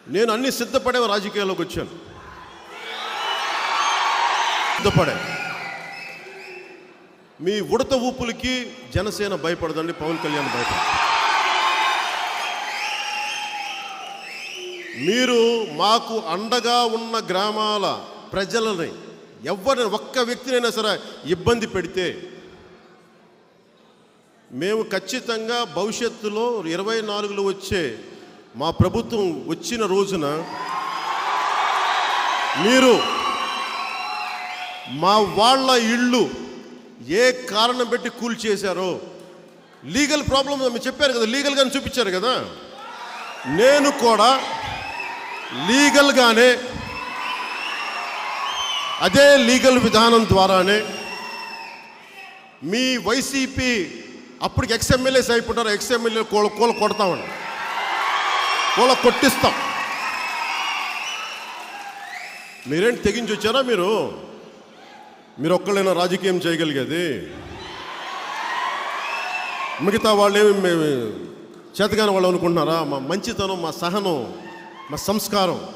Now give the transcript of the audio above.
నేను అన్ని సిద్ధపడే రాజకీయాల్లోకి వచ్చాను సిద్ధపడే మీ ఉడత ఊపులకి జనసేన భయపడదండి పవన్ కళ్యాణ్ భయపడ మీరు మాకు అండగా ఉన్న గ్రామాల ప్రజలని ఎవరిని ఒక్క వ్యక్తినైనా సరే ఇబ్బంది పెడితే మేము ఖచ్చితంగా భవిష్యత్తులో ఇరవై నాలుగులో వచ్చే మా ప్రభుత్వం వచ్చిన రోజున మీరు మా వాళ్ళ ఇళ్ళు ఏ కారణం పెట్టి కూల్ చేశారో లీగల్ ప్రాబ్లమ్ మీరు చెప్పారు కదా లీగల్గా చూపించారు కదా నేను కూడా లీగల్గానే అదే లీగల్ విధానం ద్వారానే మీ వైసీపీ అప్పటికి ఎక్స్ఎమ్మెల్యేస్ అయిపోతారు ఎక్స్ఎమ్మెల్యే కూల కూల కొడతామండి కూల కొట్టిస్తాం మీరేంటి తెగించి వచ్చారా మీరు మీరు ఒక్కళ్ళైనా రాజకీయం చేయగలిగేది మిగతా వాళ్ళు ఏమి చేతగాని వాళ్ళు అనుకుంటున్నారా మా మంచితనం మా సహనం మా సంస్కారం